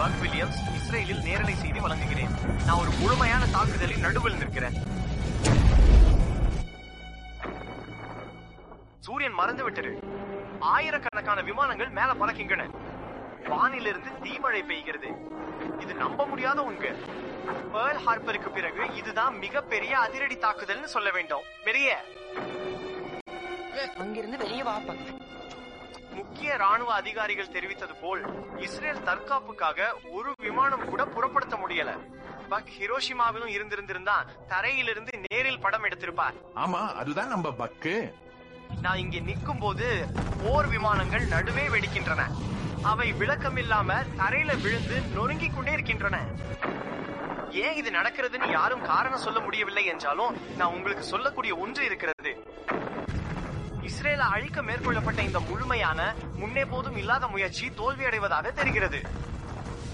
buck Williams இஸ்ரேலில் நேரலை செய்தி வழங்குகிறேன் நான் ஒரு முழுமையான தாக்குதலின் நடுவில் நிற்கிறேன் சூரியன் மறந்து விட்டது ஆயிரக்கணக்கான விமானங்கள் மேல பறக்கின்றன வானிலிருந்து தீமழை பெய்கிறது இது நம்ப முடியாத உண்மை பேர்ல் ஹார்பருக்கு பிறகு இதுதான் மிகப்பெரிய அதிரடி தாக்குதல்னு சொல்ல வேண்டும் பெரிய அங்கிருந்து வெளியே வாப்பா முக்கிய ராணுவ அதிகாரிகள் தெரிவித்தது போல் இஸ்ரேல் தற்காப்புக்காக ஒரு விமானம் கூட புறப்படுத்த முடியல பக் ஹிரோஷிமாவிலும் இருந்திருந்திருந்தா தரையிலிருந்து நேரில் படம் எடுத்திருப்பார் ஆமா அதுதான் நம்ம பக்கு நான் இங்கே நிற்கும் போது போர் விமானங்கள் நடுவே வெடிக்கின்றன அவை விளக்கமில்லாம தரையில விழுந்து நொறுங்கிக் கொண்டே இருக்கின்றன ஏன் இது நடக்கிறதுன்னு யாரும் காரணம் சொல்ல முடியவில்லை என்றாலும் நான் உங்களுக்கு சொல்லக்கூடிய ஒன்று இருக்கிறது இஸ்ரேல அழிக்க மேற்கொள்ளப்பட்ட இந்த முழுமையான முன்னே போதும் இல்லாத முயற்சி தோல்வியடைவதாக தெரிகிறது